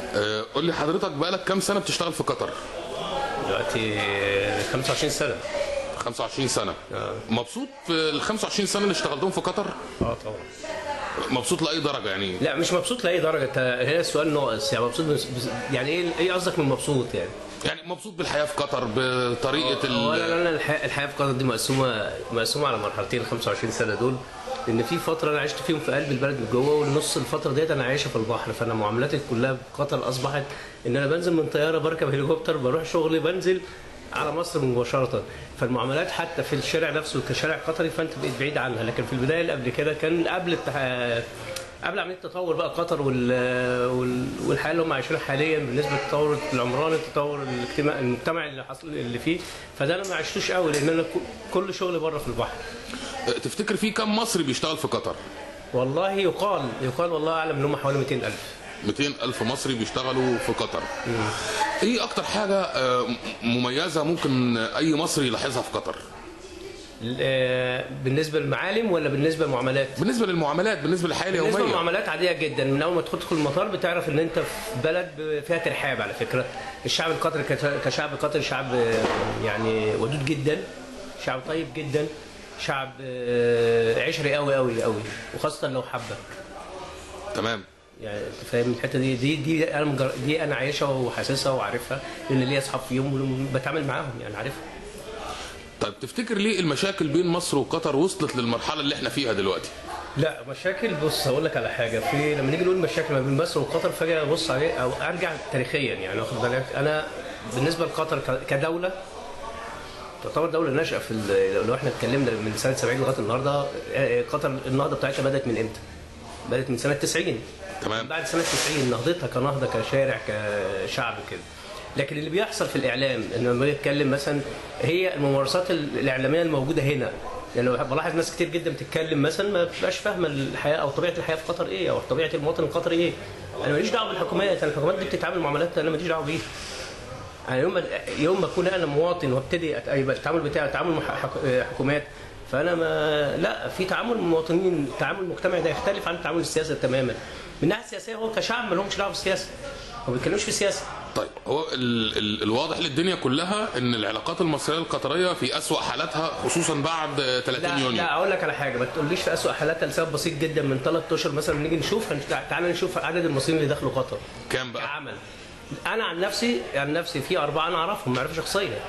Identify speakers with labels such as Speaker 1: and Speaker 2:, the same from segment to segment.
Speaker 1: آه، قول لي حضرتك بقالك كام سنه بتشتغل في قطر
Speaker 2: دلوقتي 25 سنه
Speaker 1: 25 سنه مبسوط في ال 25 سنه اللي اشتغلتهم في قطر
Speaker 2: اه طبعا
Speaker 1: مبسوط لاي درجه يعني
Speaker 2: لا مش مبسوط لاي درجه انت هنا السؤال ناقص يعني مبسوط بس بس- يعني ايه ايه قصدك من مبسوط يعني؟
Speaker 1: يعني مبسوط بالحياه في قطر بطريقه
Speaker 2: هو
Speaker 1: ال...
Speaker 2: لا لا لا الحياه الحياة في قطر دي مقسومه مقسومه على مرحلتين ال 25 سنه دول لان في فتره انا عشت فيهم في قلب البلد من جوه والنص الفتره ديت انا عايشه في البحر فانا معاملاتي كلها في قطر اصبحت ان انا بنزل من طياره بركب هليكوبتر بروح شغلي بنزل على مصر مباشره فالمعاملات حتى في الشارع نفسه كشارع قطري فانت بقيت بعيد عنها لكن في البدايه اللي قبل كده كان قبل التح... قبل عمليه التطور بقى قطر وال... وال... والحياه اللي هم عايشينها حاليا بالنسبه للتطور العمراني التطور الاجتماعي المجتمع اللي حصل اللي فيه فده انا ما عشتوش قوي لان انا ك- كل شغلي بره في البحر
Speaker 1: آه، تفتكر في كام مصري بيشتغل في قطر
Speaker 2: والله يقال يقال والله اعلم ان هم حوالي 200000
Speaker 1: 200 ألف مصري بيشتغلوا في قطر ايه اكتر حاجة آه، مميزة ممكن اي مصري يلاحظها في قطر
Speaker 2: آه، بالنسبه للمعالم ولا بالنسبه للمعاملات؟
Speaker 1: بالنسبة للمعاملات بالنسبة للحياة
Speaker 2: بالنسبه
Speaker 1: اليومية
Speaker 2: للمعاملات عاديه جدا من اول ما تدخل المطار بتعرف ان انت في بلد فيها ترحاب على فكره الشعب القطري كت- كشعب قطري شعب آه، يعني ودود جدا شعب طيب جدا شعب آه، عشري قوي قوي قوي وخاصه لو حبك
Speaker 1: تمام
Speaker 2: يعني انت فاهم الحته دي دي دي انا مجر... دي انا عايشها وحاسسها وعارفها لان ليا اصحاب فيهم وبتعامل معاهم يعني عارفها
Speaker 1: طيب تفتكر ليه المشاكل بين مصر وقطر وصلت للمرحلة اللي احنا فيها دلوقتي
Speaker 2: لا مشاكل بص هقول لك على حاجه في لما نيجي نقول مشاكل ما بين مصر وقطر فجاه ابص عليه او ارجع تاريخيا يعني واخد بالك انا بالنسبه لقطر ك- كدوله تعتبر دوله ناشئه في ال- لو احنا اتكلمنا من سنه 70 لغايه النهارده آه، آه، قطر النهضه بتاعتها بدات من امتى؟ بدات من سنه 90
Speaker 1: تمام
Speaker 2: بعد سنه 90 نهضتها كنهضه كشارع كشعب كده لكن اللي بيحصل في الاعلام ان لما باجي اتكلم مثلا هي الممارسات ال- الاعلاميه الموجوده هنا يعني لو بلاحظ ناس كتير جدا بتتكلم مثلا ما بتبقاش فاهمه الحياه او طبيعه الحياه في قطر ايه او طبيعه المواطن القطري ايه انا ماليش دعوه بالحكومات انا الحكومات دي بتتعامل معاملات انا ماليش دعوه بيها يعني يوم ما يوم ما اكون انا مواطن وابتدي أت- يبقى التعامل بتاعي تعامل مع حك- حكومات فانا ما لا في تعامل المواطنين التعامل المجتمعي ده يختلف عن التعامل السياسي تماما من الناحيه السياسيه هو كشعب ما لهمش دعوه بالسياسه ما بيتكلموش في السياسه
Speaker 1: طيب هو ال ال الواضح للدنيا كلها ان العلاقات المصرية القطرية في اسوأ حالاتها خصوصا بعد آه، 30
Speaker 2: لا
Speaker 1: يونيو
Speaker 2: لا اقول لك على حاجه ما تقوليش في اسوء حالاتها لسبب بسيط جدا من ثلاث اشهر مثلا نيجي نشوف هنش- تعالى نشوف عدد المصريين اللي دخلوا قطر
Speaker 1: كام بقى
Speaker 2: كعمل انا عن نفسي عن نفسي في اربعه انا اعرفهم معرفه شخصيه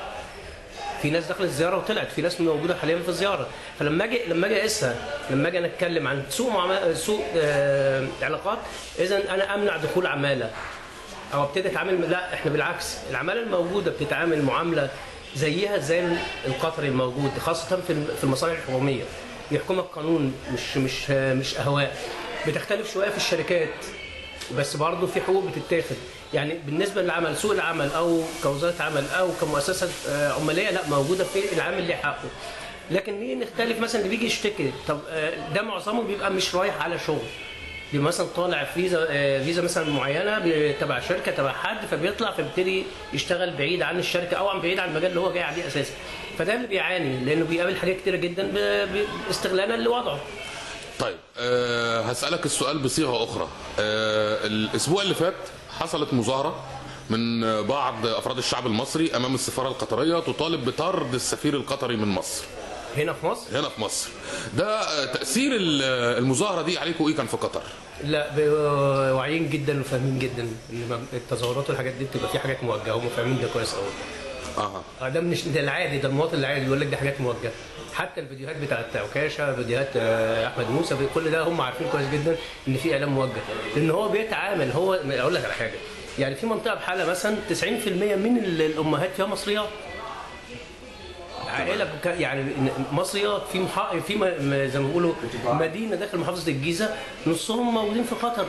Speaker 2: في ناس دخلت زياره وطلعت في ناس موجوده حاليا في الزياره فلما اجي لما اجي اقيسها لما اجي انا اتكلم عن سوء معامله سوء آه علاقات اذا انا امنع دخول عماله او ابتدي اتعامل لا احنا بالعكس العماله الموجوده بتتعامل معامله زيها زي القطري الموجود خاصه في في المصالح الحكوميه يحكمك قانون مش مش مش اهواء بتختلف شويه في الشركات بس برضه في حقوق بتتاخد يعني بالنسبه للعمل سوق العمل او كوزاره عمل او كمؤسسه آه، عماليه لا موجوده في العامل ليه حقه لكن نيجي نختلف مثلا اللي بيجي يشتكي طب آه، ده معظمه بيبقى مش رايح على شغل بيبقى مثلا طالع فيزا آه، فيزا مثلا معينه ب- تبع شركه تبع حد فبيطلع فبيبتدي يشتغل بعيد عن الشركه او عن بعيد عن المجال اللي هو جاي عليه اساسا فده اللي بيعاني لانه بيقابل حاجات كتيره جدا ب- ب- استغلالا لوضعه
Speaker 1: طيب أه هسألك السؤال بصيغة أخرى أه الأسبوع اللي فات حصلت مظاهرة من بعض أفراد الشعب المصري أمام السفارة القطرية تطالب بطرد السفير القطري من مصر
Speaker 2: هنا في مصر
Speaker 1: هنا في مصر ده آه، تأثير ال- المظاهرة دي عليكم إيه كان في قطر
Speaker 2: لا ب- واعيين جدا وفاهمين جدا ان ما- التظاهرات والحاجات دي بتبقى في حاجات موجهه هم فاهمين ده كويس قوي
Speaker 1: أها
Speaker 2: آه، ده مش ده العادي ده المواطن العادي بيقول لك دي حاجات موجهه حتى الفيديوهات بتاعت عكاشه فيديوهات آه، احمد موسى كل ده هم عارفين كويس جدا ان في اعلام موجه لان هو بيتعامل هو اقول لك على حاجه يعني في منطقه بحاله مثلا 90% من ال- الامهات فيها مصريات عائله بك- يعني مصريات في محا... في م... م- زي ما بيقولوا مدينه داخل محافظه الجيزه نصهم موجودين في قطر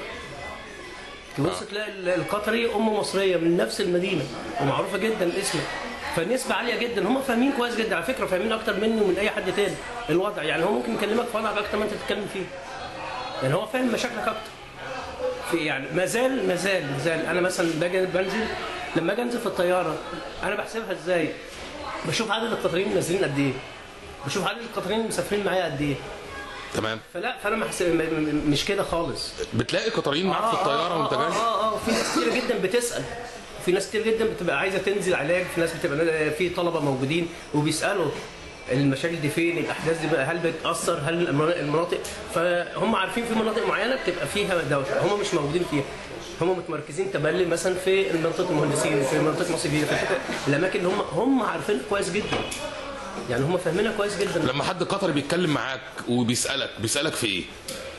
Speaker 2: تبص تلاقي ال- القطري ام مصريه من نفس المدينه ومعروفه جدا اسمها فالنسبه عاليه جدا هم فاهمين كويس جدا على فكره فاهمين اكتر مني ومن اي حد تاني الوضع يعني هو ممكن يكلمك في وضعك اكتر ما انت تتكلم فيه يعني هو فاهم مشاكلك اكتر في يعني ما زال ما زال ما زال انا مثلا باجي بنزل لما اجي انزل في الطياره انا بحسبها ازاي؟ بشوف عدد القطريين نازلين قد ايه بشوف عدد القطريين المسافرين معايا قد ايه
Speaker 1: تمام
Speaker 2: فلا فانا محسب م- م- مش كده خالص
Speaker 1: بتلاقي قطريين معاك في الطيارة وأنت
Speaker 2: اه
Speaker 1: جاي
Speaker 2: اه اه في ناس كتير جدا بتسال في ناس كتير جدا بتبقى عايزه تنزل علاج في ناس بتبقى في طلبه موجودين وبيسالوا المشاكل دي فين الاحداث دي بقى هل بتاثر هل المنا- المناطق فهم عارفين في مناطق معينه بتبقى فيها دوشه هم مش موجودين فيها هم متمركزين تملي مثلا في منطقه المهندسين في منطقه مصر الجديده في الحتة- الاماكن اللي هم هم عارفين كويس جدا يعني هم فاهمينها كويس جدا
Speaker 1: لما حد قطري بيتكلم معاك وبيسالك بيسالك في ايه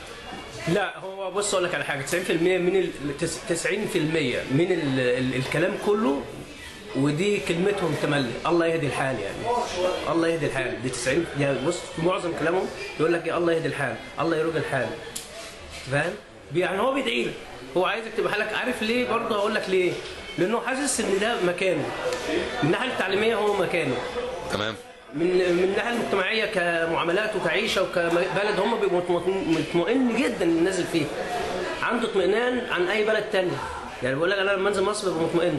Speaker 2: لا هو بص اقول لك على حاجه 90% من ال 90% من ال ال الكلام كله ودي كلمتهم تملي الله يهدي الحال يعني الله يهدي الحال دي 90 يعني بص في معظم كلامهم يقول لك إيه الله يهدي الحال الله يرد الحال فاهم يعني هو بيدعي لك هو عايزك تبقى حالك عارف ليه برضه هقول لك ليه لانه حاسس ان ده مكانه من الناحيه التعليميه هو مكانه
Speaker 1: تمام
Speaker 2: من من الناحيه المجتمعيه كمعاملات وكعيشه وكبلد هم بيبقوا مطمئن- مطمئن جدا إن نازل فيه عنده اطمئنان عن اي بلد تاني يعني بقول لك انا لما انزل مصر ببقى مطمئن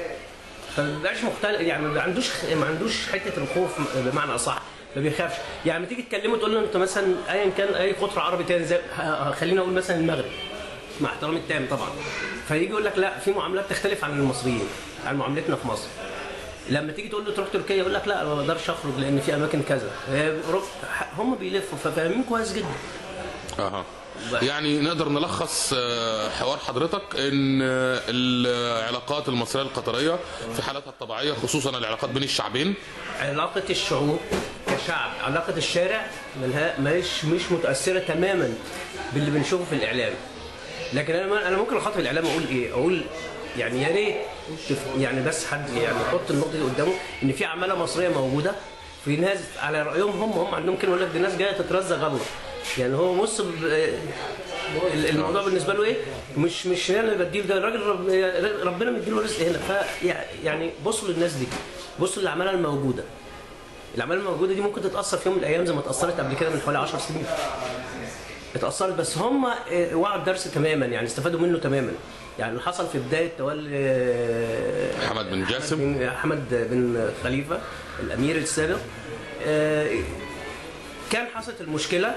Speaker 2: فما بيبقاش مختلف يعني ما عندوش ما عندوش حته الخوف بمعنى اصح ما بيخافش يعني لما تيجي تكلمه تقول له انت مثلا ايا كان اي قطر عربي تاني زي ه- خلينا اقول مثلا المغرب مع احترامي التام طبعا فيجي يقول لك لا في معاملات تختلف عن المصريين عن معاملتنا في مصر لما تيجي تقول له تروح تركيا يقول لك لا أنا ما اقدرش اخرج لان في اماكن كذا هي أوروبا- هم بيلفوا ففاهمين كويس جدا
Speaker 1: اها يعني نقدر نلخص آه، حوار حضرتك ان آه، العلاقات المصريه القطريه في حالاتها الطبيعيه خصوصا العلاقات بين الشعبين
Speaker 2: علاقة الشعوب كشعب علاقة الشارع ملها مش مش متأثرة تماما باللي بنشوفه في الإعلام لكن أنا أنا ممكن أخاطب الإعلام أقول إيه؟ أقول يعني يا ريت تف- يعني بس حد يعني يحط النقطة دي قدامه إن في عمالة مصرية موجودة في ناس على رأيهم هم هم عندهم كلمة يقول لك دي ناس جاية تترزق الله يعني هو بص ب- ال- الموضوع بالنسبه له ايه؟ مش مش انا اللي بديه ده الراجل رب ربنا مديله رزق هنا ف يعني بصوا للناس دي بصوا للعماله الموجوده العماله الموجوده دي ممكن تتاثر في يوم من الايام زي ما اتاثرت قبل كده من حوالي 10 سنين اتاثرت بس هم آه، وعوا الدرس تماما يعني استفادوا منه تماما يعني اللي حصل في بدايه تولي آه،
Speaker 1: حمد بن جاسم
Speaker 2: بن احمد بن خليفه الامير السابق آه، كان حصلت المشكله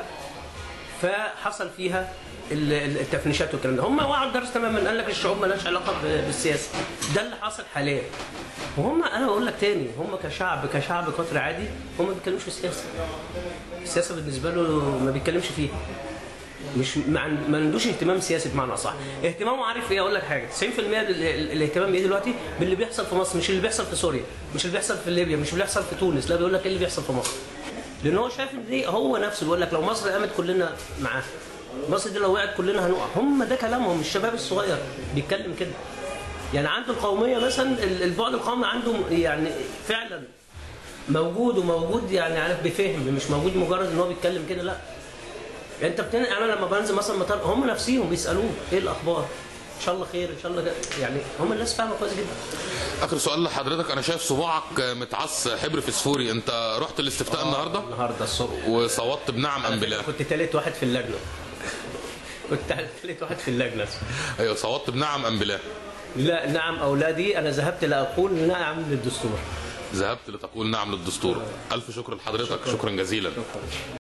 Speaker 2: فحصل فيها ال- ال- التفنيشات والكلام ده هم وعوا الدرس تماما قال لك الشعوب مالهاش علاقه ب- بالسياسه ده اللي حصل حاليا وهم انا بقول لك تاني هم كشعب كشعب قطري عادي هم ما بيتكلموش في السياسه السياسه بالنسبه له ما بيتكلمش فيها مش ما عن- ما عندوش اهتمام سياسي بمعنى اصح اهتمامه عارف ايه اقول لك حاجه 90% ال- ال- الاهتمام بايه دلوقتي باللي بيحصل في مصر مش اللي بيحصل في سوريا مش اللي بيحصل في ليبيا مش اللي بيحصل في تونس لا بيقول لك ايه اللي بيحصل في مصر لان هو شايف ان دي هو نفسه بيقول لك لو مصر قامت كلنا معاها مصر دي لو وقعت كلنا هنقع هم ده كلامهم الشباب الصغير بيتكلم كده يعني عنده القوميه مثلا ال- البعد القومي عنده يعني فعلا موجود وموجود يعني عارف بفهم مش موجود مجرد ان هو بيتكلم كده لا انت بتن... انا لما بنزل مثلا مطار هم نفسيهم بيسالوه ايه الاخبار ان شاء الله خير ان شاء الله ده. يعني هم الناس فاهمه كويس جدا
Speaker 1: اخر سؤال لحضرتك انا شايف صباعك متعص حبر فسفوري انت رحت الاستفتاء النهارده
Speaker 2: النهارده الصبح
Speaker 1: وصوتت بنعم ام بلا
Speaker 2: كنت تالت واحد في اللجنه كنت تالت واحد في اللجنه
Speaker 1: ايوه صوتت بنعم ام بلا
Speaker 2: لا نعم او لا دي انا ذهبت لاقول نعم للدستور
Speaker 1: ذهبت لتقول نعم للدستور الف شكر لحضرتك شكرا جزيلا